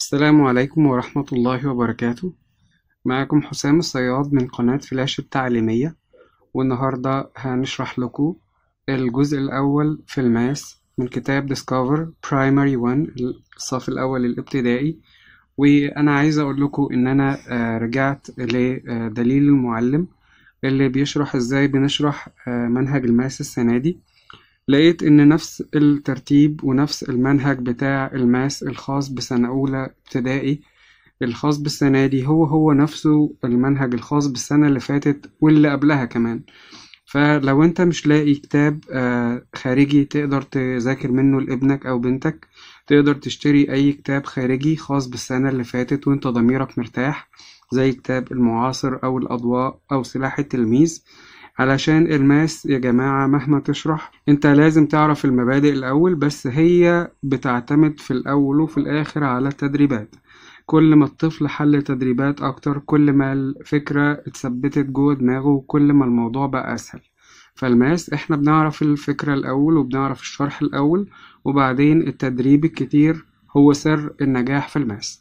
السلام عليكم ورحمة الله وبركاته معكم حسام الصياد من قناة فلاش التعليمية والنهاردة هنشرح لكم الجزء الأول في الماس من كتاب Discover Primary 1 الصف الأول الابتدائي وأنا عايز أقول لكم إن أنا آه، رجعت لدليل المعلم اللي بيشرح إزاي بنشرح آه، منهج الماس السنة دي لقيت إن نفس الترتيب ونفس المنهج بتاع الماس الخاص بسنة أولى ابتدائي الخاص بالسنة دي هو هو نفسه المنهج الخاص بالسنة اللي فاتت واللي قبلها كمان فلو انت مش لاقي كتاب آه، خارجي تقدر تذاكر منه لابنك او بنتك تقدر تشتري اي كتاب خارجي خاص بالسنة اللي فاتت وانت ضميرك مرتاح زي كتاب المعاصر او الاضواء او سلاح التلميذ علشان الماس يا جماعة مهما تشرح انت لازم تعرف المبادئ الاول بس هي بتعتمد في الاول وفي الاخر على التدريبات كل ما الطفل حل تدريبات أكتر كل ما الفكرة اتثبتت جوه دماغه وكل ما الموضوع بقى أسهل فالماس احنا بنعرف الفكرة الأول وبنعرف الشرح الأول وبعدين التدريب الكتير هو سر النجاح في الماس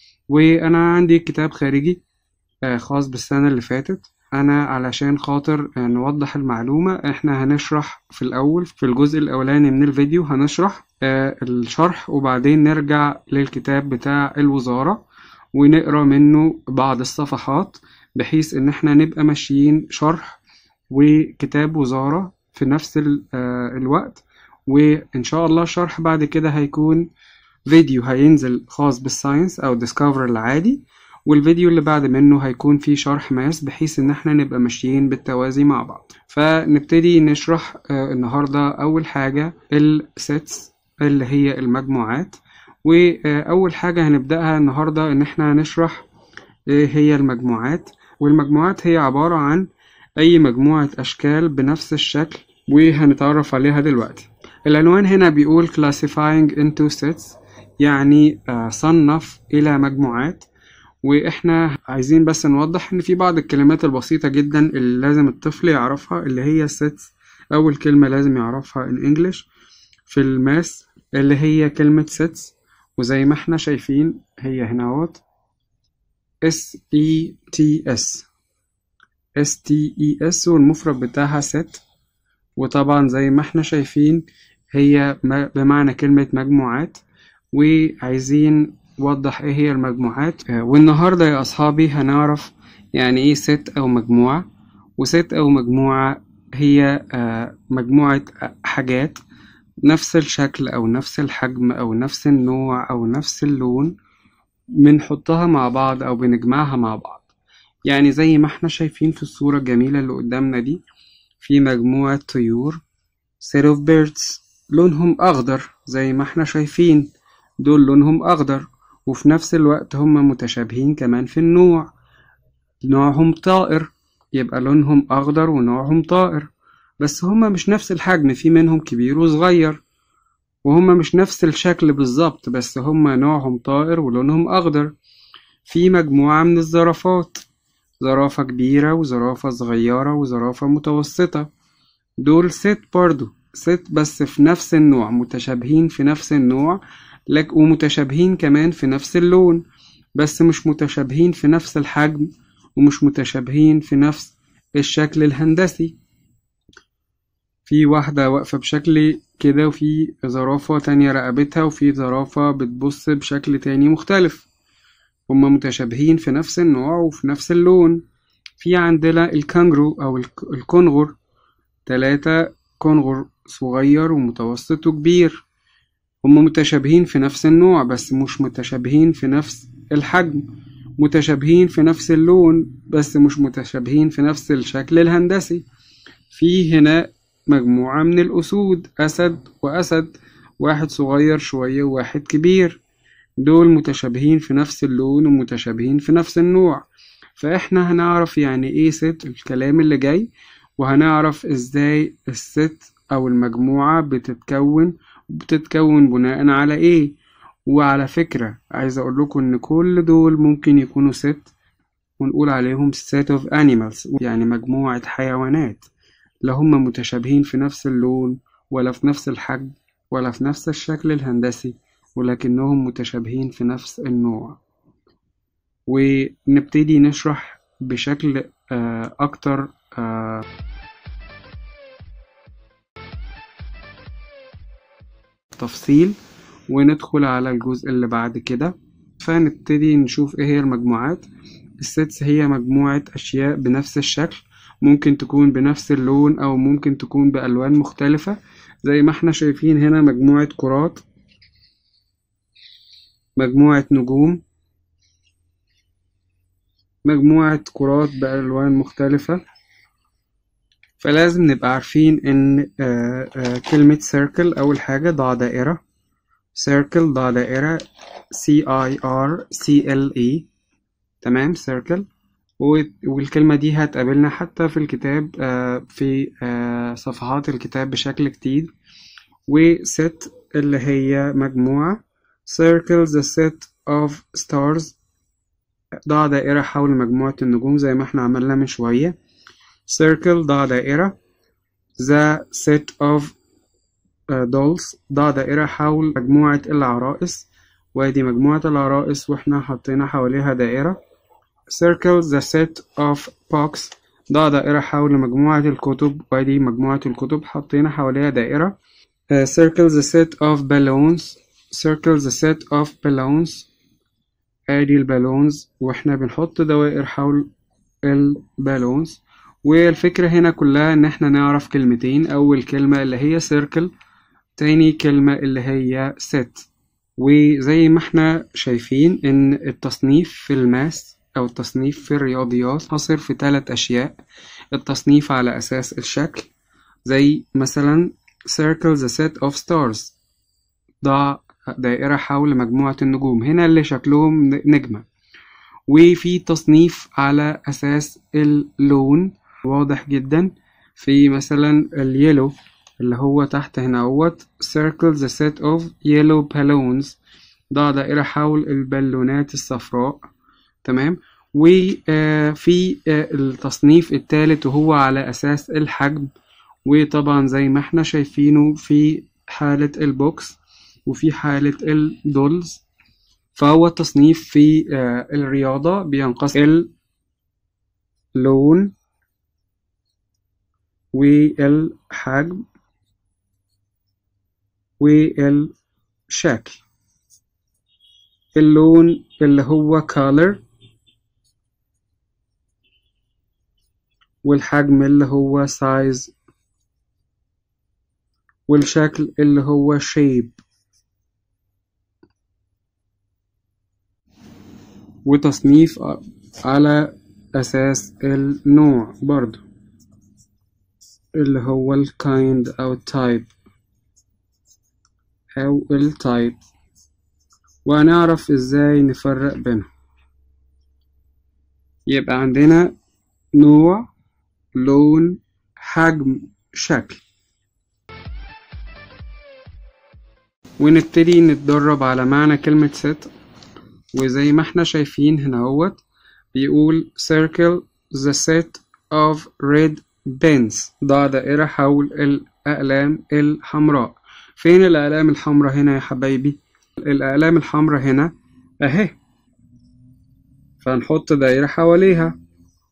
وأنا عندي كتاب خارجي آه، خاص بالسنة اللي فاتت أنا علشان خاطر آه، نوضح المعلومة احنا هنشرح في الأول في الجزء الأولاني من الفيديو هنشرح آه، الشرح وبعدين نرجع للكتاب بتاع الوزارة ونقرا منه بعض الصفحات بحيث إن احنا نبقى ماشيين شرح وكتاب وزارة في نفس ال- آه، الوقت وإن شاء الله الشرح بعد كده هيكون فيديو هينزل خاص بالساينس أو ديسكفر العادي والفيديو اللي بعد منه هيكون فيه شرح ماس بحيث إن احنا نبقى ماشيين بالتوازي مع بعض فنبتدي نشرح آه، النهاردة أول حاجة السيتس اللي هي المجموعات وأول حاجة هنبدأها النهاردة إن احنا هنشرح إيه هي المجموعات والمجموعات هي عبارة عن أي مجموعة أشكال بنفس الشكل وهنتعرف عليها دلوقتي العنوان هنا بيقول classifying into sets يعني آه، صنف إلى مجموعات وإحنا عايزين بس نوضح إن في بعض الكلمات البسيطة جدا اللي لازم الطفل يعرفها اللي هي sets أول كلمة لازم يعرفها in English في الماس اللي هي كلمة sets وزي ما احنا شايفين هي هنا اهوت S E T S S T E S والمفرد بتاعها set وطبعا زي ما احنا شايفين هي م- بمعنى كلمة مجموعات وعايزين نوضح ايه هي المجموعات آه، والنهاردة يا أصحابي هنعرف يعني ايه ست أو مجموعة وست أو مجموعة هي آه، مجموعة حاجات نفس الشكل أو نفس الحجم أو نفس النوع أو نفس اللون بنحطها مع بعض أو بنجمعها مع بعض يعني زي ما احنا شايفين في الصورة الجميلة اللي قدامنا دي في مجموعة طيور set of birds لونهم أخضر زي ما احنا شايفين دول لونهم أخضر وفي نفس الوقت هم متشابهين كمان في النوع نوعهم طائر يبقى لونهم أخضر ونوعهم طائر بس هما مش نفس الحجم في منهم كبير وصغير وهما مش نفس الشكل بالظبط بس هما نوعهم طائر ولونهم أخضر في مجموعة من الزرافات زرافة كبيرة وزرافة صغيرة وزرافة متوسطة دول ست برضو ست بس في نفس النوع متشابهين في نفس النوع لك ومتشابهين كمان في نفس اللون بس مش متشابهين في نفس الحجم ومش متشابهين في نفس الشكل الهندسي في واحدة واقفة بشكل كده وفي زرافة تانية رقبتها وفي زرافة بتبص بشكل تاني مختلف هما متشابهين في نفس النوع وفي نفس اللون في عندنا الكانجرو أو الك- الكنغر تلاتة كنغر صغير ومتوسط وكبير هما متشابهين في نفس النوع بس مش متشابهين في نفس الحجم متشابهين في نفس اللون بس مش متشابهين في نفس الشكل الهندسي في هنا مجموعة من الأسود أسد وأسد واحد صغير شوية وواحد كبير دول متشابهين في نفس اللون ومتشابهين في نفس النوع فإحنا هنعرف يعني إيه ست الكلام اللي جاي وهنعرف إزاي الست أو المجموعة بتتكون بتتكون بناء على إيه وعلى فكرة عايز أقول لكم إن كل دول ممكن يكونوا ست ونقول عليهم set of animals يعني مجموعة حيوانات لا هم متشابهين في نفس اللون ولا في نفس الحجم ولا في نفس الشكل الهندسي ولكنهم متشابهين في نفس النوع ونبتدي نشرح بشكل آه، أكتر آه، تفصيل وندخل على الجزء اللي بعد كده فنبتدي نشوف ايه هي المجموعات السيتس هي مجموعة أشياء بنفس الشكل ممكن تكون بنفس اللون أو ممكن تكون بألوان مختلفة زي ما احنا شايفين هنا مجموعة كرات مجموعة نجوم مجموعة كرات بألوان مختلفة فلازم نبقى عارفين إن آه، آه، كلمة circle أول حاجة ضع دائرة circle ضع دائرة C I R C L E تمام circle و- والكلمة دي هتقابلنا حتى في الكتاب آه، في آه، صفحات الكتاب بشكل كتير وست اللي هي مجموعة circle the set of stars ضع دائرة حول مجموعة النجوم زي ما احنا عملنا من شوية circle ضع دائرة the set of uh, dolls ضع دائرة حول مجموعة العرائس وادي مجموعة العرائس واحنا حطينا حواليها دائرة circle the set of books ضع دائرة حول مجموعة الكتب وادي مجموعة الكتب حطينا حواليها دائرة uh, circle the set of balloons circle the set of balloons ادي البالونز واحنا بنحط دوائر حول البالونز والفكرة هنا كلها ان احنا نعرف كلمتين اول كلمة اللي هي circle تاني كلمة اللي هي set وزي ما احنا شايفين ان التصنيف في الماس او التصنيف في الرياضيات حصر في ثلاث اشياء التصنيف على اساس الشكل زي مثلا circle the set of stars ضع دائرة حول مجموعة النجوم هنا اللي شكلهم نجمة وفي تصنيف على أساس اللون واضح جدا في مثلا اليلو اللي هو تحت هنا اهوت circle the set of yellow balloons ضع دائرة حول البالونات الصفراء تمام وفي التصنيف الثالث وهو على أساس الحجم وطبعا زي ما احنا شايفينه في حالة البوكس وفي حالة الدولز فهو التصنيف في آه، الرياضة بينقسم اللون والحجم والشكل اللون اللي هو color والحجم اللي هو size والشكل اللي هو shape وتصنيف على أساس النوع برضو اللي هو ال kind أو type أو ال type وهنعرف إزاي نفرق بينهم يبقى عندنا نوع لون حجم شكل ونبتدي نتدرب على معنى كلمة set وزي ما احنا شايفين هنا هوت بيقول circle the set of red pens ضع دائرة حول الأقلام الحمراء فين الأقلام الحمراء هنا يا حبايبي الأقلام الحمراء هنا أهي فهنحط دائرة حواليها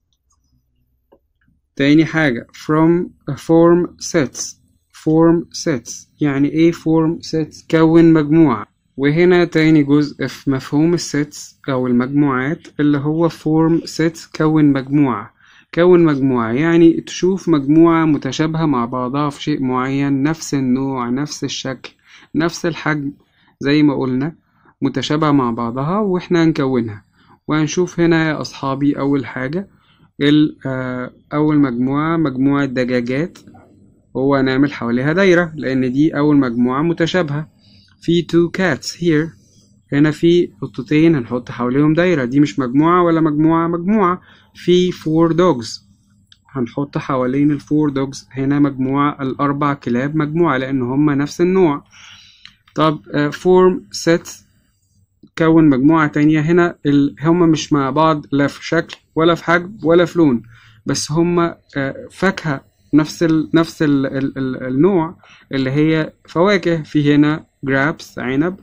تاني حاجة from form sets form sets يعني ايه form sets كون مجموعة وهنا تاني جزء في مفهوم السيتس أو المجموعات اللي هو فورم سيتس كون مجموعة كون مجموعة يعني تشوف مجموعة متشابهة مع بعضها في شيء معين نفس النوع نفس الشكل نفس الحجم زي ما قلنا متشابهة مع بعضها واحنا هنكونها وهنشوف هنا يا أصحابي أول حاجة ال- آه، أول مجموعة مجموعة دجاجات هو نعمل حواليها دايرة لأن دي أول مجموعة متشابهة في two cats here هنا في قطتين هنحط حواليهم دايرة دي مش مجموعة ولا مجموعة مجموعة في four dogs هنحط حوالين الفور دوجز هنا مجموعة الأربع كلاب مجموعة لأن هما نفس النوع طب فورم set كون مجموعة تانية هنا ال... هما مش مع بعض لا في شكل ولا في حجم ولا في لون بس هما آه، فاكهة نفس ال... نفس ال... ال... ال... النوع اللي هي فواكه في هنا جرابس عنب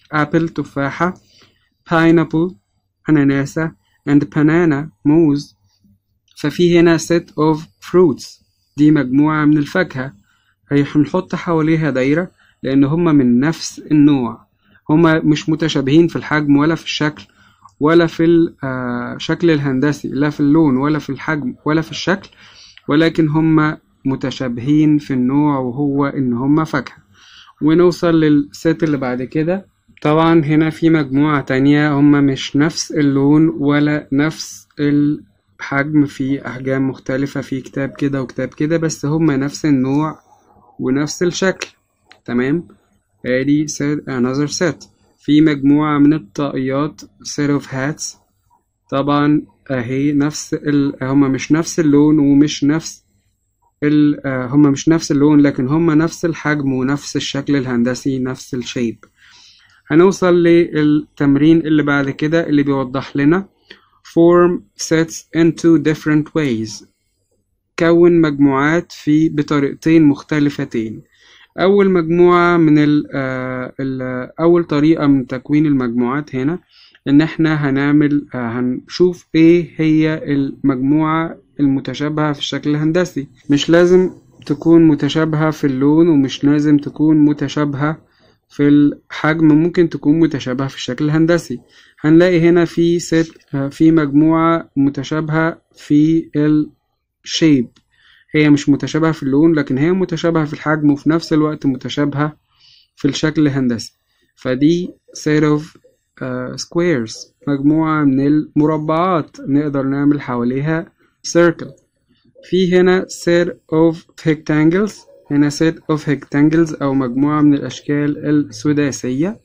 apple تفاحة pineapple أناناسة and banana موز ففي هنا set of fruits دي مجموعة من الفاكهة هي هنحط حواليها دايرة لأن هما من نفس النوع هما مش متشابهين في الحجم ولا في الشكل ولا في الشكل الهندسي لا في اللون ولا في الحجم ولا في الشكل ولكن هما متشابهين في النوع وهو إن هما فاكهة ونوصل للست اللي بعد كده طبعا هنا في مجموعة تانية هما مش نفس اللون ولا نفس الحجم في أحجام مختلفة في كتاب كده وكتاب كده بس هما نفس النوع ونفس الشكل تمام ادي set another set في مجموعة من الطاقيات set of hats طبعا اهي نفس ال... هما مش نفس اللون ومش نفس ال... هما مش نفس اللون لكن هما نفس الحجم ونفس الشكل الهندسي نفس الشيب هنوصل للتمرين اللي بعد كده اللي بيوضح لنا form sets into different ways كون مجموعات في بطريقتين مختلفتين أول مجموعة من ال ال أول طريقة من تكوين المجموعات هنا إن إحنا هنعمل هنشوف إيه هي المجموعة المتشابهة في الشكل الهندسي مش لازم تكون متشابهة في اللون ومش لازم تكون متشابهة في الحجم ممكن تكون متشابهة في الشكل الهندسي هنلاقي هنا في ست في مجموعة متشابهة في الشيب هي مش متشابهة في اللون لكن هي متشابهة في الحجم وفي نفس الوقت متشابهة في الشكل الهندسي فدي set of uh, squares مجموعة من المربعات نقدر نعمل حواليها circle في هنا set of rectangles هنا set of rectangles أو مجموعة من الأشكال السداسية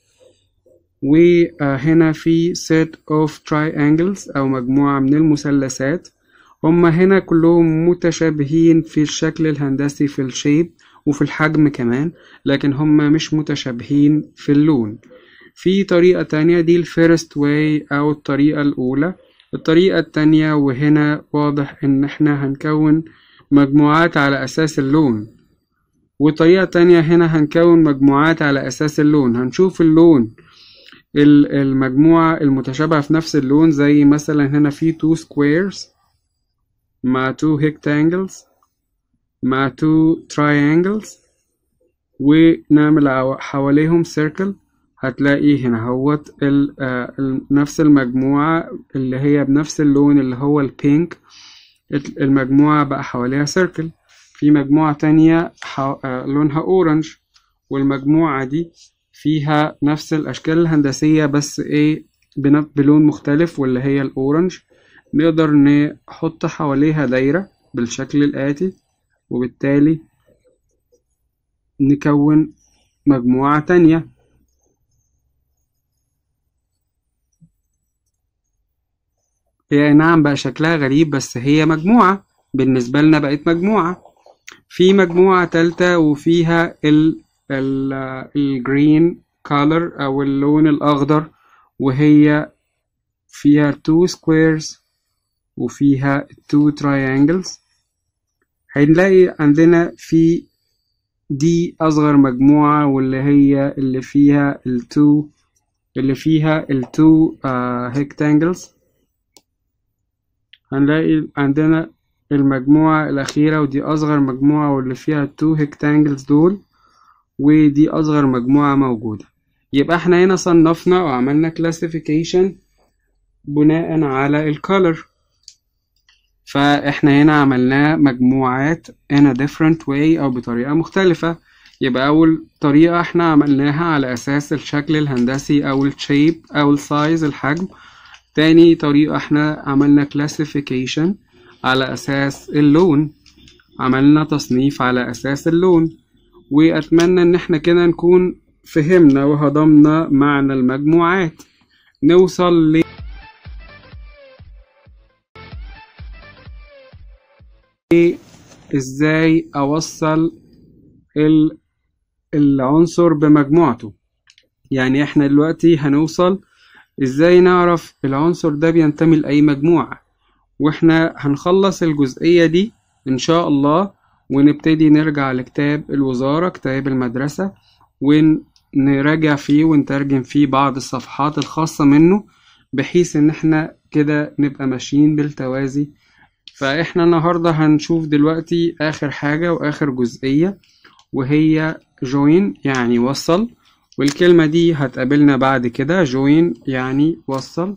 وهنا في set of triangles أو مجموعة من المثلثات هما هنا كلهم متشابهين في الشكل الهندسي في الشيب وفي الحجم كمان لكن هما مش متشابهين في اللون في طريقة تانية دي الفيرست واي أو الطريقة الأولى الطريقة التانية وهنا واضح إن احنا هنكون مجموعات على أساس اللون وطريقة تانية هنا هنكون مجموعات على أساس اللون هنشوف اللون المجموعة المتشابهة في نفس اللون زي مثلا هنا في two squares مع two rectangles مع two triangles ونعمل حواليهم circle هتلاقي هنا هوت نفس المجموعة اللي هي بنفس اللون اللي هو البينك المجموعة بقى حواليها circle في مجموعة تانية لونها أورنج والمجموعة دي فيها نفس الأشكال الهندسية بس إيه بلون مختلف واللي هي الأورنج نقدر نحط حواليها دايرة بالشكل الآتي وبالتالي نكون مجموعة تانية هي نعم بقى شكلها غريب بس هي مجموعة بالنسبة لنا بقت مجموعة في مجموعة تالتة وفيها ال ال الجرين color أو اللون الأخضر وهي فيها two squares وفيها two triangles هنلاقي عندنا في دي أصغر مجموعة واللي هي اللي فيها التو اللي فيها التو rectangles هنلاقي عندنا المجموعة الأخيرة ودي أصغر مجموعة واللي فيها التو rectangles دول ودي أصغر مجموعة موجودة يبقى احنا هنا صنفنا وعملنا classification بناء على الكولر فاحنا هنا عملناه مجموعات in a different way او بطريقة مختلفة يبقى اول طريقة احنا عملناها على اساس الشكل الهندسي او الشيب او السايز الحجم تاني طريقة احنا عملنا classification على اساس اللون عملنا تصنيف على اساس اللون واتمنى ان احنا كده نكون فهمنا وهضمنا معنى المجموعات نوصل ل ازاي اوصل ال... العنصر بمجموعته يعني احنا دلوقتي هنوصل ازاي نعرف العنصر ده بينتمي لأي مجموعة واحنا هنخلص الجزئية دي ان شاء الله ونبتدي نرجع لكتاب الوزارة كتاب المدرسة نراجع فيه ونترجم فيه بعض الصفحات الخاصة منه بحيث إن احنا كده نبقى ماشيين بالتوازي فاحنا النهاردة هنشوف دلوقتي آخر حاجة وآخر جزئية وهي join يعني وصل والكلمة دي هتقابلنا بعد كده join يعني وصل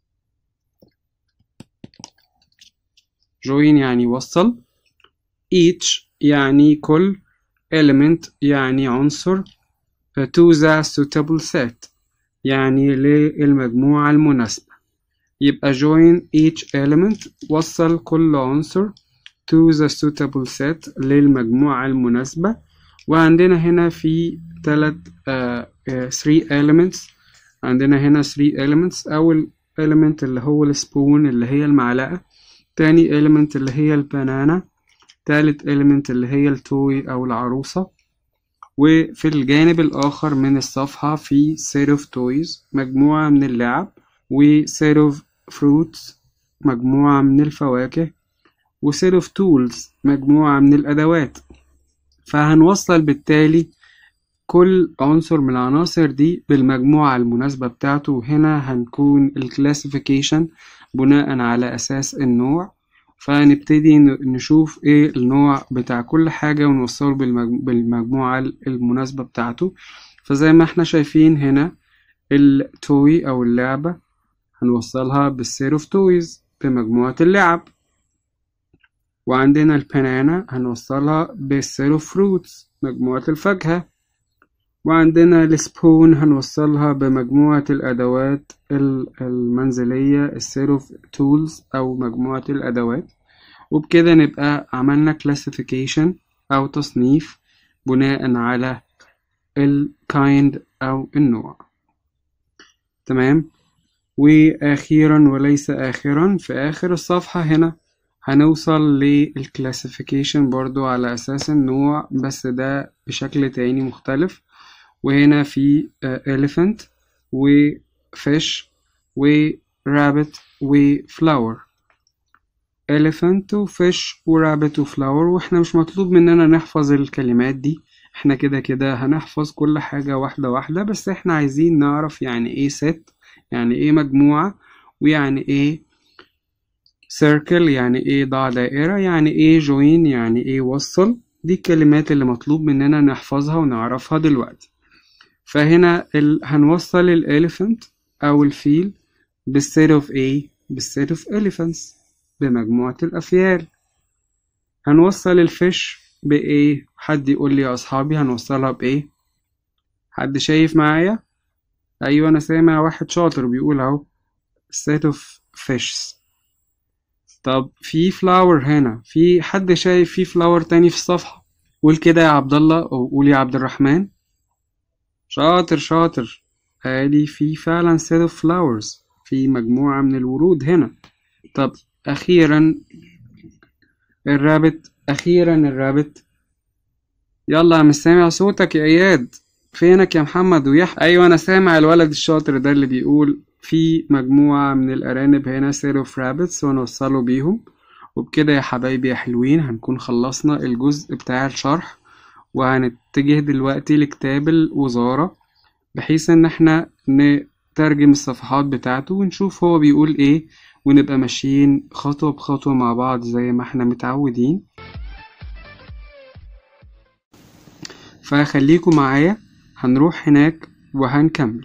join يعني وصل each يعني كل element يعني عنصر to the suitable set يعني للمجموعة المناسبة يبقى join each element وصل كل عنصر to the suitable set للمجموعة المناسبة وعندنا هنا في تلات uh, uh, three elements عندنا هنا three elements أول element اللي هو السبون اللي هي المعلقة تاني element اللي هي البنانة تالت element اللي هي التوي أو العروسة وفي الجانب الآخر من الصفحة في set of toys مجموعة من اللعب و set of fruits مجموعة من الفواكه و set of tools مجموعة من الأدوات فهنوصل بالتالي كل عنصر من العناصر دي بالمجموعة المناسبة بتاعته وهنا هنكون الكلاسيفيكيشن بناء على أساس النوع فنبتدي نشوف ايه النوع بتاع كل حاجة ونوصله بالمجموعة المناسبة بتاعته فزي ما احنا شايفين هنا التوي أو اللعبة هنوصلها بالسير اوف تويز بمجموعة اللعب وعندنا البنانا هنوصلها بالسير اوف فروتس مجموعة الفاكهة وعندنا السبون هنوصلها بمجموعة الأدوات المنزلية السير اوف تولز أو مجموعة الأدوات وبكده نبقى عملنا classification أو تصنيف بناء على الكايند أو النوع تمام وأخيرا وليس آخرا في آخر الصفحة هنا هنوصل للكلاسيفيكيشن برضو على أساس النوع بس ده بشكل تاني مختلف وهنا في elephant و fish و rabbit و flower elephant و fish و rabbit و flower واحنا مش مطلوب مننا نحفظ الكلمات دي احنا كده كده هنحفظ كل حاجة واحدة واحدة بس احنا عايزين نعرف يعني ايه set يعني ايه مجموعة ويعني ايه circle يعني ايه ضع دائرة يعني ايه join يعني ايه وصل دي الكلمات اللي مطلوب مننا نحفظها ونعرفها دلوقتي فهنا ال... هنوصل الاليفنت أو الفيل بالسيت اوف ايه بالسيت اوف elephants بمجموعة الأفيال هنوصل الفيش بإيه حد يقول لي يا أصحابي هنوصلها بإيه حد شايف معايا أيوة أنا سامع واحد شاطر بيقول أهو set of fishes طب في فلاور هنا في حد شايف في فلاور تاني في الصفحة قول كده يا عبد الله أو قول يا عبد الرحمن شاطر شاطر ادي في فعلا set of flowers في مجموعة من الورود هنا طب أخيرا الرابط أخيرا الرابط يلا مش سامع صوتك يا إياد فينك يا محمد ويحيى أيوة أنا سامع الولد الشاطر ده اللي بيقول في مجموعة من الأرانب هنا set of rabbits ونوصله بيهم وبكده يا حبايبي يا حلوين هنكون خلصنا الجزء بتاع الشرح وهنتجه دلوقتي لكتاب الوزارة بحيث ان احنا نترجم الصفحات بتاعته ونشوف هو بيقول ايه ونبقى ماشيين خطوة بخطوة مع بعض زي ما احنا متعودين فخليكم معايا هنروح هناك وهنكمل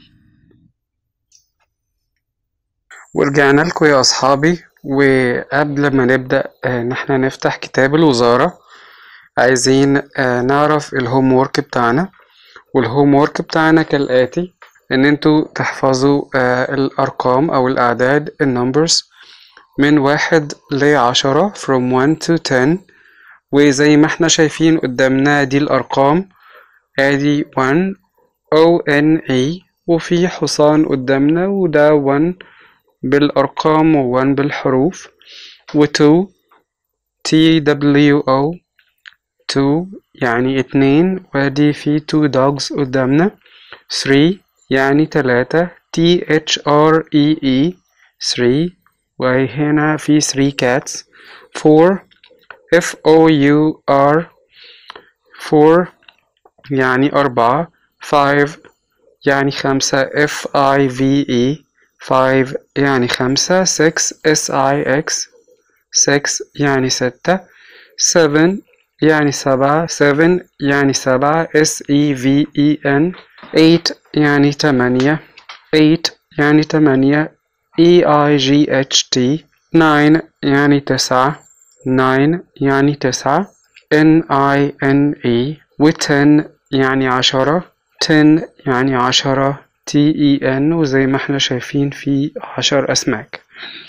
ورجعنا لكم يا أصحابي وقبل ما نبدأ إن احنا نفتح كتاب الوزارة عايزين نعرف الهوم وورك بتاعنا والهوم وورك بتاعنا كالآتي إن انتوا تحفظوا الأرقام أو الأعداد النمبرز من واحد لعشرة from one to ten وزي ما احنا شايفين قدامنا دي الأرقام ادي one O N E وفي حصان قدامنا وده one بالأرقام و one بالحروف و two T W O two يعني اتنين وادي في two dogs قدامنا three يعني تلاتة T H R E E three وهنا في three cats four F O U R four يعني أربعة five يعني خمسة F I V E five يعني خمسة six S I X six يعني ستة seven يعني سبعة seven يعني سبعة S E V E N eight يعني تمانية eight يعني تمانية E I G H T nine يعني تسعة nine يعني تسعة N I N E و ten يعني عشرة ten يعني عشرة T E N وزي ما احنا شايفين في عشر أسماك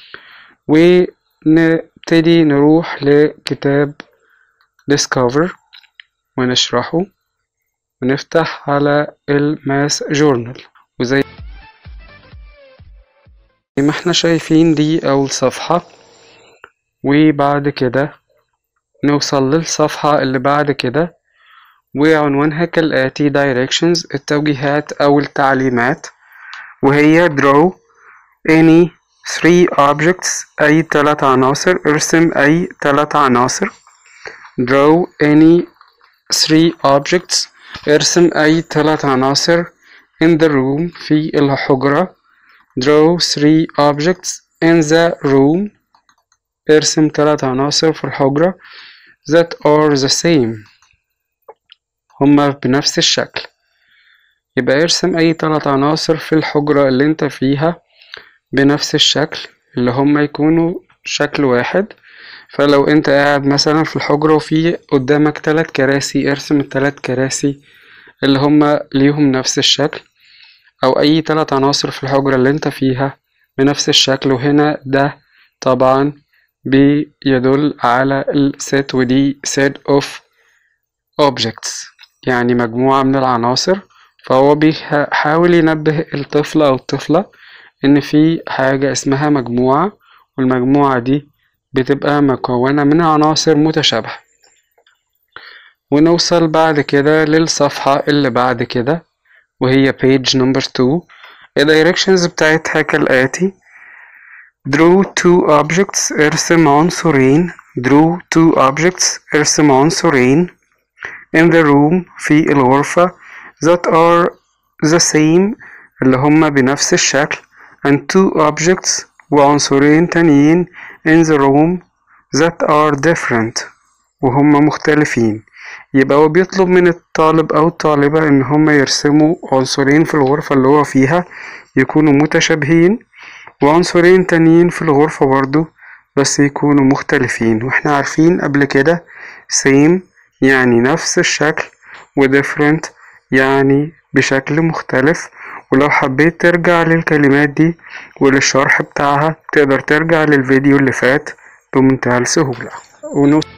ونبتدي نروح لكتاب Discover ونشرحه ونفتح على الماس جورنال وزي ما احنا شايفين دي أول صفحة وبعد كده نوصل للصفحة اللي بعد كده وعنوانها كالآتي directions التوجيهات أو التعليمات وهي draw any three objects أي ثلاث عناصر ارسم أي ثلاث عناصر draw any three objects ارسم أي ثلاث عناصر in the room في الحجرة draw three objects in the room ارسم ثلاث عناصر في الحجرة that are the same هما بنفس الشكل يبقى ارسم أي ثلاث عناصر في الحجرة اللي انت فيها بنفس الشكل اللي هما يكونوا شكل واحد فلو انت قاعد مثلا في الحجرة وفي قدامك تلات كراسي ارسم التلات كراسي اللي هما ليهم نفس الشكل أو أي تلات عناصر في الحجرة اللي انت فيها بنفس الشكل وهنا ده طبعا بيدل على الست ودي set of objects يعني مجموعة من العناصر فهو بيحاول ينبه الطفل أو الطفلة إن في حاجة اسمها مجموعة والمجموعة دي بتبقى مكونة من عناصر متشابهة ونوصل بعد كده للصفحة اللي بعد كده وهي page number 2 الدايركشنز بتاعتها كالآتي draw two objects ارسم عنصرين draw two objects ارسم عنصرين in the room في الغرفة that are the same اللي هما بنفس الشكل and two objects وعنصرين تانيين in the room that are different وهما مختلفين يبقى هو بيطلب من الطالب أو الطالبة إن هما يرسموا عنصرين في الغرفة اللي هو فيها يكونوا متشابهين وعنصرين تانيين في الغرفة برضو بس يكونوا مختلفين واحنا عارفين قبل كده same يعني نفس الشكل و different يعني بشكل مختلف ولو حبيت ترجع للكلمات دي وللشرح بتاعها تقدر ترجع للفيديو اللي فات بمنتهى السهولة ونوصل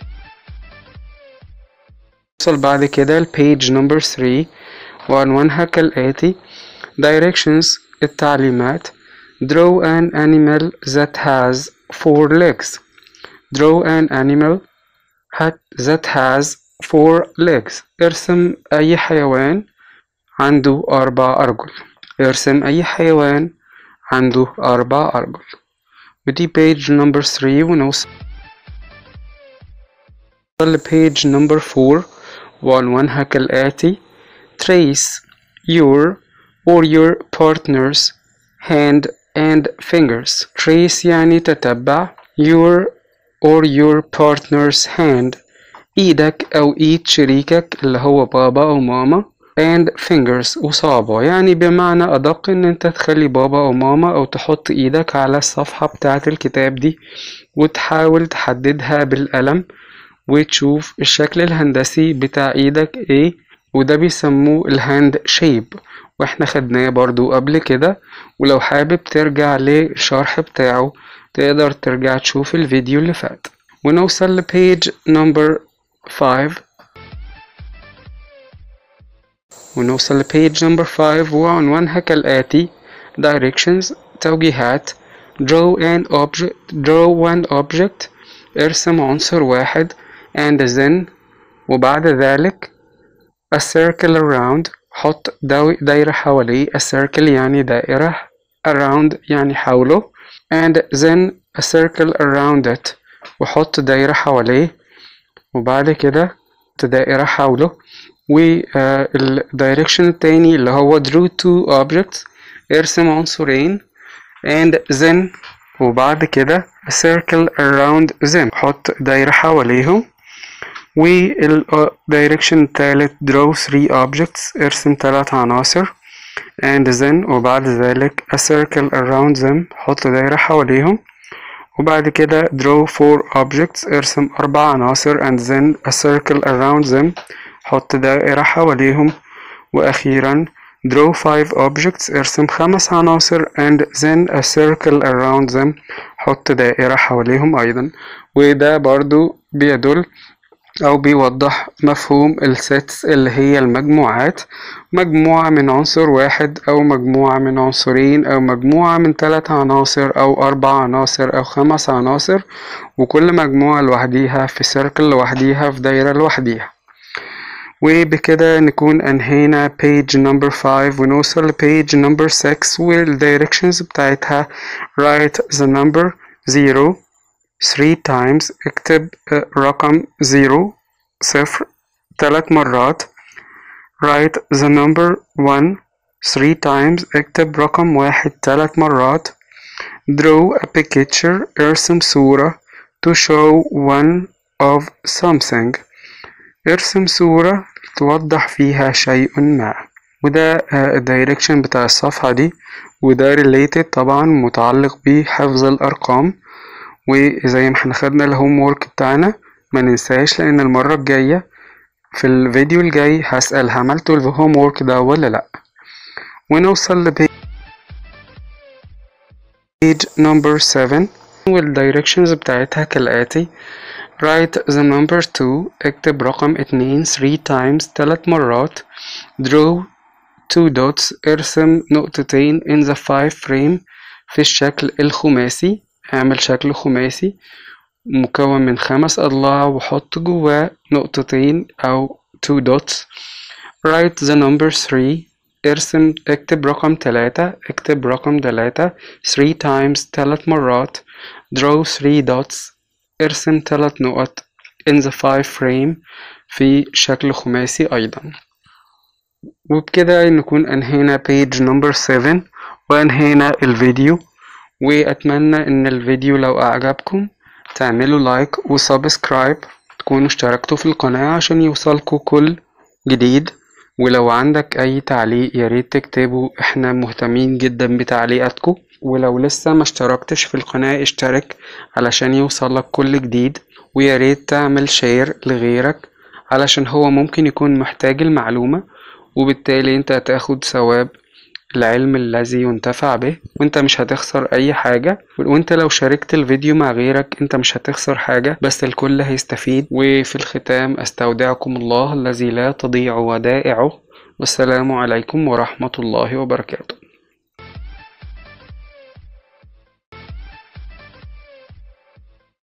بعد كده البيج نمبر 3 وعنوانها كالآتي directions التعليمات draw an animal that has four legs draw an animal that has four legs ارسم أي حيوان عنده أربع أرجل ارسم أي حيوان عنده أربع أرجل ودي page number 3 ونوصل page number 4 وعنوانها كالآتي trace your or your partner's hand and fingers trace يعني تتبع your or your partner's hand ايدك او ايد شريكك اللي هو بابا او ماما and fingers وصابع يعني بمعنى ادق ان انت تخلي بابا او ماما او تحط ايدك على الصفحة بتاعة الكتاب دي وتحاول تحددها بالقلم وتشوف الشكل الهندسي بتاع ايدك ايه وده بيسموه الهاند شيب واحنا خدناه برضو قبل كده ولو حابب ترجع للشرح بتاعه تقدر ترجع تشوف الفيديو اللي فات ونوصل لبيج نمبر 5 ونوصل لبيج نمبر 5 وعنوانها كالآتي directions توجيهات draw an object draw one object ارسم عنصر واحد and then وبعد ذلك a circle around حط دايرة حواليه a circle يعني دائرة around يعني حوله and then a circle around it وحط دايرة حواليه وبعد كده دائرة حوله والدايركشن التاني اللي هو draw two objects ارسم عنصرين and then وبعد كده circle around them حط دايرة حواليهم والدايركشن التالت draw three objects ارسم تلات عناصر and then وبعد ذلك a circle around them حط دايرة حواليهم وبعد كده draw four objects ارسم أربع عناصر and then a circle around them حط دائرة حواليهم وأخيرا draw five objects ارسم خمس عناصر and then a circle around them حط دائرة حواليهم أيضا وده برضو بيدل أو بيوضح مفهوم السيتس اللي هي المجموعات مجموعة من عنصر واحد أو مجموعة من عنصرين أو مجموعة من ثلاث عناصر أو أربع عناصر أو خمس عناصر وكل مجموعة لوحديها في سيركل لوحديها في دايرة لوحديها وبكده نكون أنهينا page number 5 ونوصل ل page number 6 والdirections بتاعتها write the number 0 3 times اكتب رقم 0 صفر ثلاث مرات write the number 1 3 times اكتب رقم واحد ثلاث مرات draw a picture ارسم صورة to show one of something ارسم صورة توضح فيها شيء ما وده الدايركشن بتاع الصفحة دي وده related طبعا متعلق بحفظ الأرقام وزي ما احنا خدنا الهوم وورك بتاعنا ما ننساش لأن المرة الجاية في الفيديو الجاي هسأل عملتوا الهوم وورك ده ولا لأ ونوصل لبيج number 7 والدايركشنز بتاعتها كالآتي write the number 2 اكتب رقم 2 3 times 3 مرات draw two dots ارسم نقطتين in the five frame في الشكل الخماسي اعمل شكل خماسي مكون من خمس أضلاع وحط جواه نقطتين أو two dots write the number 3 ارسم اكتب رقم تلاتة اكتب رقم تلاتة 3 times تلات مرات draw three dots ارسم تلات نقط in the five frame في شكل خماسي أيضا وبكده نكون أنهينا page number 7 وأنهينا الفيديو وأتمنى إن الفيديو لو أعجبكم تعملوا لايك وسبسكرايب تكونوا اشتركتوا في القناة عشان يوصلكوا كل جديد ولو عندك أي تعليق ياريت تكتبه احنا مهتمين جدا بتعليقاتكم ولو لسه ما اشتركتش في القناة اشترك علشان يوصلك كل جديد وياريت تعمل شير لغيرك علشان هو ممكن يكون محتاج المعلومة وبالتالي انت هتاخد ثواب العلم الذي ينتفع به وانت مش هتخسر اي حاجة وانت لو شاركت الفيديو مع غيرك انت مش هتخسر حاجة بس الكل هيستفيد وفي الختام استودعكم الله الذي لا تضيع ودائعه والسلام عليكم ورحمة الله وبركاته